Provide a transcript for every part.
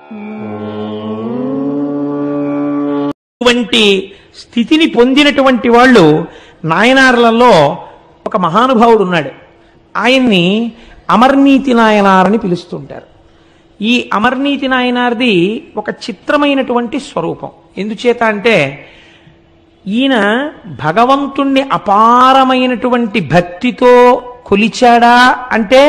వంటి స్థితిని పొందినటువంటి వాళ్ళు నాయనార్లలో ఒక మహానుభావుడు ఉన్నాడు ఆయన్ని అమర్నీతి నాయనారని పిలుస్తుంటారు ఈ అమర్నీతి నాయనార్ది ఒక చిత్రమైనటువంటి స్వరూపం ఎందుచేత అంటే ఈయన భగవంతుణ్ణి అపారమైనటువంటి భక్తితో కొలిచాడా అంటే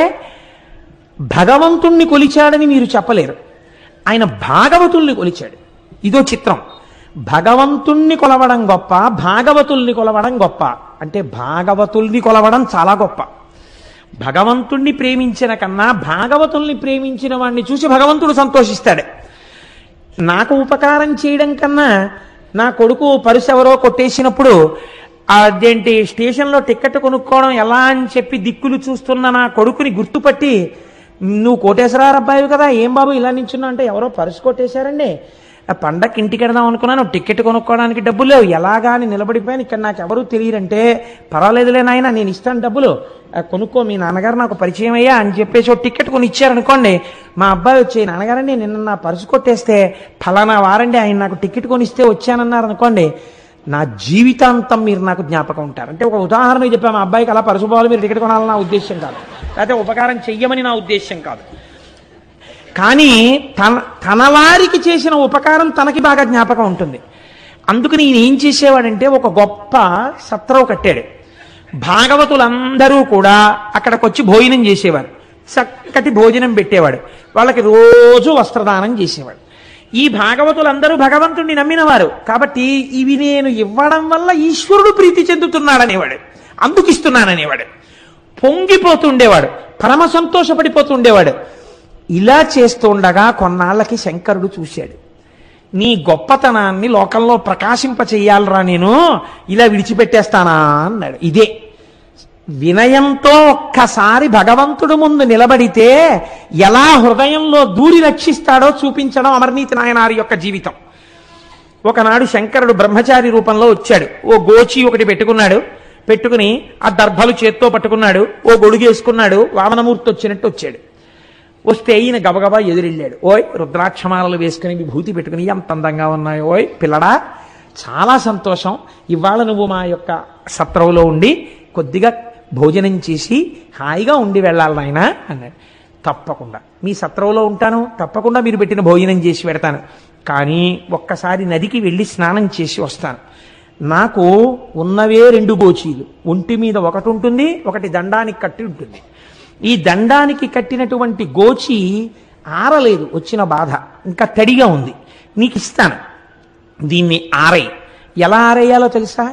భగవంతుణ్ణి కొలిచాడని మీరు చెప్పలేరు ఆయన భాగవతుల్ని కొలిచాడు ఇదో చిత్రం భగవంతుణ్ణి కొలవడం గొప్ప భాగవతుల్ని కొలవడం గొప్ప అంటే భాగవతుల్ని కొలవడం చాలా గొప్ప భగవంతుణ్ణి ప్రేమించిన కన్నా భాగవతుల్ని ప్రేమించిన వాడిని చూసి భగవంతుడు సంతోషిస్తాడు నాకు ఉపకారం చేయడం కన్నా నా కొడుకు పరుసు ఎవరో కొట్టేసినప్పుడు అదేంటి స్టేషన్లో టికెట్ కొనుక్కోవడం ఎలా అని చెప్పి దిక్కులు చూస్తున్న నా కొడుకుని గుర్తుపట్టి నువ్వు కోటేశ్వరారు అబ్బాయి కదా ఏం బాబు ఇలా నించున్నా అంటే ఎవరో పరుసు కొట్టేశారండి ఆ పండక్కి ఇంటికి వెడదాం అనుకున్నాను టికెట్ కొనుక్కోవడానికి డబ్బులు లేవు ఎలాగా అని నిలబడిపోయాను ఇక్కడ నాకు ఎవరు తెలియరంటే పర్వాలేదులే నాయన నేను ఇస్తాను డబ్బులు ఆ, కొనుక్కో మీ నాన్నగారు నాకు పరిచయం అయ్యా అని చెప్పేసి ఒక టికెట్ కొని ఇచ్చారనుకోండి మా అబ్బాయి వచ్చి నాన్నగారండి నిన్న నా పరుసు కొట్టేస్తే ఫలానా వారండి ఆయన నాకు టికెట్ కొనిస్తే వచ్చానన్నారు అనుకోండి నా జీవితాంతం మీరు నాకు జ్ఞాపకం ఉంటారు అంటే ఒక ఉదాహరణ చెప్పాను మా అబ్బాయికి అలా పరుసు పోవాలి మీరు టికెట్ కొనాలని నా ఉద్దేశం కాదు లేకపోతే ఉపకారం చెయ్యమని నా ఉద్దేశం కాదు కానీ తన తన వారికి చేసిన ఉపకారం తనకి బాగా జ్ఞాపకం ఉంటుంది అందుకని ఈయన ఏం చేసేవాడంటే ఒక గొప్ప సత్రం కట్టాడు భాగవతులందరూ కూడా అక్కడికి వచ్చి భోజనం చేసేవారు చక్కటి భోజనం పెట్టేవాడు వాళ్ళకి రోజు వస్త్రదానం చేసేవాడు ఈ భాగవతులందరూ భగవంతుణ్ణి నమ్మినవారు కాబట్టి ఇవి నేను ఇవ్వడం వల్ల ఈశ్వరుడు ప్రీతి చెందుతున్నాడనేవాడు అందుకు ఇస్తున్నాననేవాడు పొంగిపోతుండేవాడు పరమ సంతోషపడిపోతుండేవాడు ఇలా చేస్తుండగా కొన్నాళ్ళకి శంకరుడు చూశాడు నీ గొప్పతనాన్ని లోకంలో ప్రకాశింప చెయ్యాలరా నేను ఇలా విడిచిపెట్టేస్తానా అన్నాడు ఇదే వినయంతో ఒక్కసారి భగవంతుడు ముందు నిలబడితే ఎలా హృదయంలో దూరి రక్షిస్తాడో చూపించడం అమర్నీతి నాయనారి యొక్క జీవితం ఒకనాడు శంకరుడు బ్రహ్మచారి రూపంలో వచ్చాడు ఓ గోచి ఒకటి పెట్టుకున్నాడు పెట్టుకుని ఆ దర్భలు చేత్తో పట్టుకున్నాడు ఓ గొడుగేసుకున్నాడు వామనమూర్తి వచ్చినట్టు వచ్చాడు వస్తే ఈయన గబగబా ఎదురెళ్ళాడు ఓయ్ రుద్రాక్షమాలలు వేసుకుని విభూతి పెట్టుకుని ఎంత అందంగా ఉన్నాయో ఓయ్ పిల్లడా చాలా సంతోషం ఇవాళ నువ్వు మా యొక్క సత్రంలో ఉండి కొద్దిగా భోజనం చేసి హాయిగా ఉండి వెళ్ళాలి నాయన అన్నాడు తప్పకుండా మీ సత్రంలో ఉంటాను తప్పకుండా మీరు పెట్టిన భోజనం చేసి పెడతాను కానీ ఒక్కసారి నదికి వెళ్ళి స్నానం చేసి వస్తాను నాకు ఉన్నవే రెండు గోచీలు ఒంటి మీద ఒకటి ఉంటుంది ఒకటి దండానికి కట్టి ఉంటుంది ఈ దండానికి కట్టినటువంటి గోచి ఆరలేదు వచ్చిన బాధ ఇంకా తడిగా ఉంది నీకు ఇస్తాను దీన్ని ఆరై ఎలా ఆరేయాలో తెలుసా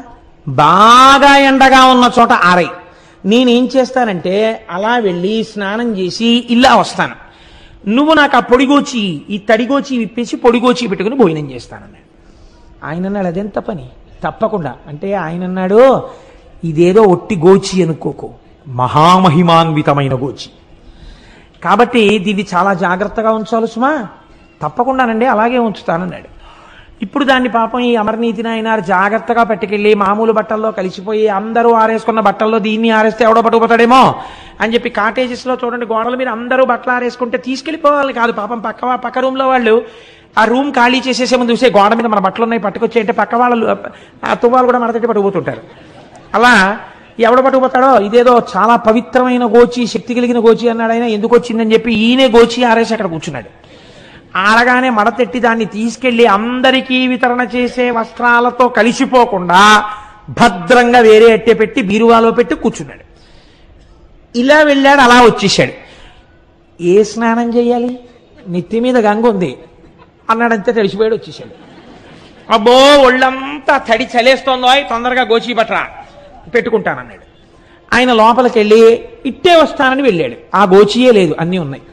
బాగా ఎండగా ఉన్న చోట ఆరై నేనేం చేస్తానంటే అలా వెళ్ళి స్నానం చేసి ఇలా వస్తాను నువ్వు నాకు ఆ పొడిగోచి ఈ తడిగోచి విప్పేసి పొడిగోచి పెట్టుకుని భోజనం చేస్తానన్నాడు ఆయన అన్నాడు అదెంత పని తప్పకుండా అంటే ఆయన అన్నాడు ఇదేదో ఒట్టి గోచి అనుకోకు మహామహిమాన్వితమైన గోచి కాబట్టి దీన్ని చాలా జాగ్రత్తగా ఉంచాలి సుమా తప్పకుండానండి అలాగే ఉంచుతానన్నాడు ఇప్పుడు దాన్ని పాపం ఈ అమరనీతి నాయనారు జాగ్రత్తగా పట్టుకెళ్ళి మామూలు బట్టల్లో కలిసిపోయి అందరూ ఆరేసుకున్న బట్టల్లో దీన్ని ఆరేస్తే ఎవడో పట్టుకుపోతాడేమో అని చెప్పి కాటేజెస్లో చూడండి గోడల మీద అందరూ బట్టలు ఆరేసుకుంటే తీసుకెళ్ళిపోవాలి కాదు పాపం పక్క పక్క రూమ్లో వాళ్ళు ఆ రూమ్ ఖాళీ చేసేసే ముందు చూసే గోడ మీద మన బట్టలు ఉన్నాయి పట్టుకొచ్చి అంటే పక్క వాళ్ళు ఆ తువ్వాలు కూడా మనతోటి పట్టుకుపోతుంటారు అలా ఎవడ పట్టుకుపోతాడో ఇదేదో చాలా పవిత్రమైన గోచి శక్తి కలిగిన గోచి అన్నాడు ఆయన ఎందుకు వచ్చిందని చెప్పి ఈయనే గోచి ఆరేసి అక్కడ కూర్చున్నాడు ఆడగానే మడతెట్టి దాన్ని తీసుకెళ్లి అందరికీ వితరణ చేసే వస్త్రాలతో కలిసిపోకుండా భద్రంగా వేరే అట్టే పెట్టి బీరువాలో పెట్టి కూర్చున్నాడు ఇలా వెళ్ళాడు అలా వచ్చేసాడు ఏ స్నానం చేయాలి నెత్తి మీద గంగ ఉంది అన్నాడంతే తెలిసిపోయాడు వచ్చేసాడు అబ్బో ఒళ్ళంతా తడి చలేస్తోందో తొందరగా గోచి బట్రా పెట్టుకుంటానన్నాడు ఆయన లోపలికి వెళ్ళి ఇట్టే వస్తానని వెళ్ళాడు ఆ గోచియే లేదు అన్నీ ఉన్నాయి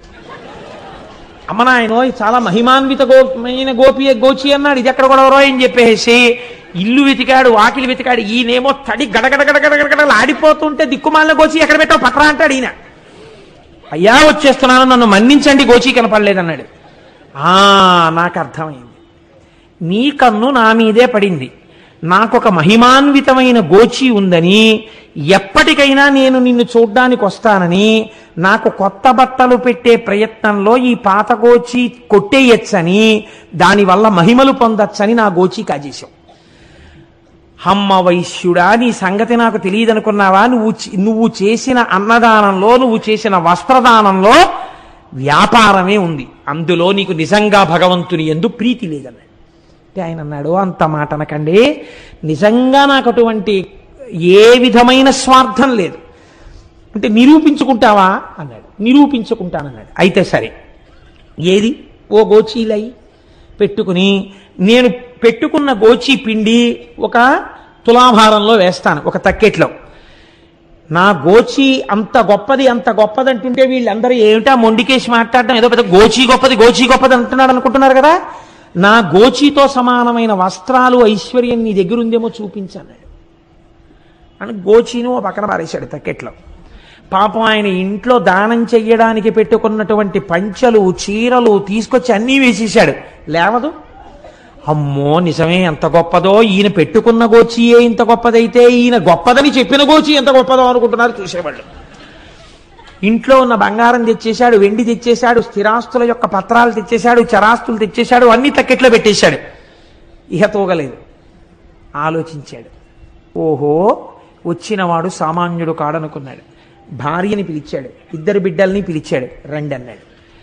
అమ్మ నాయనో ఇది చాలా మహిమాన్విత గోమైన గోపి గోచి అన్నాడు ఇది ఎక్కడ కూడా అని చెప్పేసి ఇల్లు వెతికాడు వాకిలి వెతికాడు ఈయనేమో తడి గడగడ గడగడ గడగడలు ఆడిపోతుంటే దిక్కుమాలిన గోచి ఎక్కడ పెట్టావు పట్రా అంటాడు ఈయన అయ్యా వచ్చేస్తున్నాను నన్ను మన్నించండి గోచి కనపడలేదన్నాడు ఆ నాకు అర్థమైంది నీ కన్ను నా మీదే పడింది నాకొక మహిమాన్వితమైన గోచి ఉందని ఎప్పటికైనా నేను నిన్ను చూడ్డానికి వస్తానని నాకు కొత్త బట్టలు పెట్టే ప్రయత్నంలో ఈ పాత గోచి కొట్టేయచ్చని దానివల్ల మహిమలు పొందొచ్చని నా గోచి కాజేశావు హమ్మ వైశ్యుడా నీ సంగతి నాకు తెలియదనుకున్నావా నువ్వు చే- నువ్వు చేసిన అన్నదానంలో నువ్వు చేసిన వస్త్రదానంలో వ్యాపారమే ఉంది అందులో నీకు నిజంగా భగవంతుని ఎందు ప్రీతి లేదన్నాడు అంటే ఆయన అన్నాడు అంత మాట అనకండి నిజంగా నాకు అటువంటి ఏ విధమైన స్వార్థం లేదు అంటే నిరూపించుకుంటావా అన్నాడు నిరూపించుకుంటానన్నాడు అయితే సరే ఏది ఓ గోచీలై పెట్టుకుని నేను పెట్టుకున్న గోచి పిండి ఒక తులాభారంలో వేస్తాను ఒక తక్కెట్లో నా గోచి అంత గొప్పది అంత గొప్పది అంటుంటే వీళ్ళందరూ ఏమిటా మొండికేసి మాట్లాడడం ఏదో పెద్ద గోచి గొప్పది గోచి గొప్పది అంటున్నాడు అనుకుంటున్నారు కదా నా గోచితో సమానమైన వస్త్రాలు ఐశ్వర్యం నీ దగ్గర ఉందేమో చూపించన్నాడు అని గోచీను ఓ పక్కన పారేశాడు తక్కెట్లో పాపం ఆయన ఇంట్లో దానం చెయ్యడానికి పెట్టుకున్నటువంటి పంచలు చీరలు తీసుకొచ్చి అన్నీ వేసేశాడు లేవదు అమ్మో నిజమే ఎంత గొప్పదో ఈయన పెట్టుకున్న గోచియే ఇంత గొప్పదైతే ఈయన గొప్పదని చెప్పిన గోచి ఎంత గొప్పదో అనుకుంటున్నారు చూసేవాళ్ళు ఇంట్లో ఉన్న బంగారం తెచ్చేశాడు వెండి తెచ్చేశాడు స్థిరాస్తుల యొక్క పత్రాలు తెచ్చేశాడు చరాస్తులు తెచ్చేశాడు అన్ని తక్కెట్లో పెట్టేశాడు ఇహ తోగలేదు ఆలోచించాడు ఓహో వచ్చినవాడు సామాన్యుడు కాడనుకున్నాడు భార్యని పిలిచాడు ఇద్దరు బిడ్డల్ని పిలిచాడు రండి అన్నాడు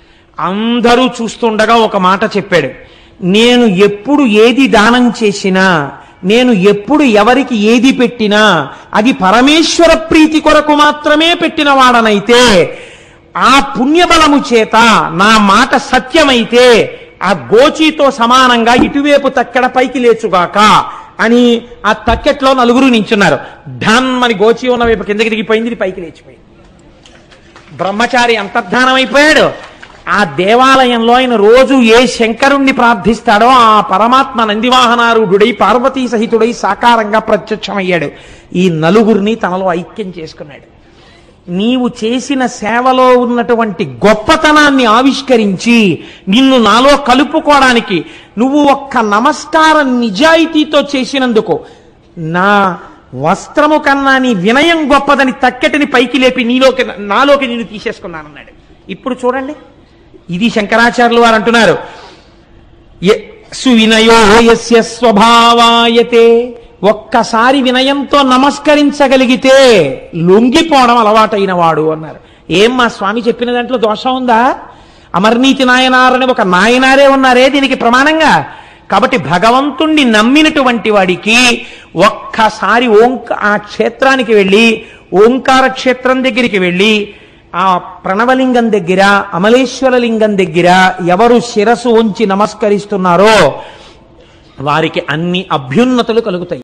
అందరూ చూస్తుండగా ఒక మాట చెప్పాడు నేను ఎప్పుడు ఏది దానం చేసినా నేను ఎప్పుడు ఎవరికి ఏది పెట్టినా అది పరమేశ్వర ప్రీతి కొరకు మాత్రమే పెట్టిన వాడనైతే ఆ పుణ్యబలము చేత నా మాట సత్యమైతే ఆ గోచీతో సమానంగా ఇటువైపు తక్కెడ పైకి లేచుగాక అని ఆ తక్కెట్లో నలుగురు నించున్నారు ధన్ అని గోచి ఉన్న వైపు కిందకి దిగిపోయింది ఇది పైకి లేచిపోయింది బ్రహ్మచారి అంతర్ధానం అయిపోయాడు ఆ దేవాలయంలో ఆయన రోజు ఏ శంకరుణ్ణి ప్రార్థిస్తాడో ఆ పరమాత్మ నందివాహనారూఢుడై పార్వతీ సహితుడై సాకారంగా ప్రత్యక్షమయ్యాడు ఈ నలుగురిని తనలో ఐక్యం చేసుకున్నాడు నీవు చేసిన సేవలో ఉన్నటువంటి గొప్పతనాన్ని ఆవిష్కరించి నిన్ను నాలో కలుపుకోవడానికి నువ్వు ఒక్క నమస్కారం నిజాయితీతో చేసినందుకు నా వస్త్రము కన్నా నీ వినయం గొప్పదని తక్కెటిని పైకి లేపి నీలోకి నాలోకి నేను తీసేసుకున్నానన్నాడు ఇప్పుడు చూడండి ఇది శంకరాచార్యులు వారు అంటున్నారు య- సువినయో యస్య స్వభావాయతే ఒక్కసారి వినయంతో నమస్కరించగలిగితే లొంగిపోవడం అలవాటైన వాడు అన్నారు ఏం మా స్వామి చెప్పిన దాంట్లో దోషం ఉందా అమర్నీతి నాయనారని ఒక నాయనారే ఉన్నారే దీనికి ప్రమాణంగా కాబట్టి భగవంతుణ్ణి నమ్మినటువంటి వాడికి ఒక్కసారి ఓంక ఆ క్షేత్రానికి వెళ్ళి ఓంకార క్షేత్రం దగ్గరికి వెళ్ళి ఆ ప్రణవలింగం దగ్గర అమలేశ్వర లింగం దగ్గర ఎవరు శిరసు ఉంచి నమస్కరిస్తున్నారో వారికి అన్ని అభ్యున్నతులు కలుగుతాయి